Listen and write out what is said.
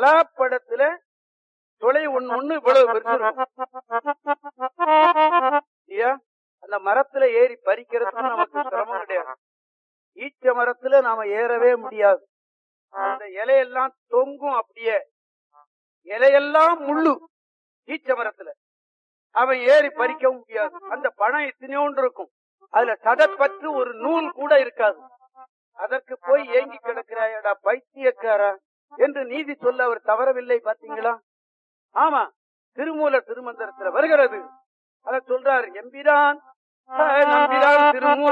பலாப்பழத்துல துளை ஒண்ணு ஒண்ணு இவ்வளவு பெருசு இருக்கும். இல்லையா அந்த மரத்துல ஏறி பறிக்கிறதுக்கு நமக்கு சிரமம் கிடையாது ஈச்ச மரத்துல நாம ஏறவே முடியாது அந்த இலையெல்லாம் தொங்கும் அப்படியே இலையெல்லாம் முள்ளு ஈச்ச மரத்துல அவன் ஏறி பறிக்கவும் முடியாது அந்த பழம் எத்தனையோண்டு இருக்கும் அதுல சதப்பற்று ஒரு நூல் கூட இருக்காது அதற்கு போய் ஏங்கி கிடக்கிறாயடா பைத்தியக்காரா என்று நீதி சொல்ல அவர் தவறவில்லை பாத்தீங்களா ஆமா திருமூல திருமந்திரத்துல வருகிறது அத சொல்றார் எம்பிரான் நம்பிரான் திருமூல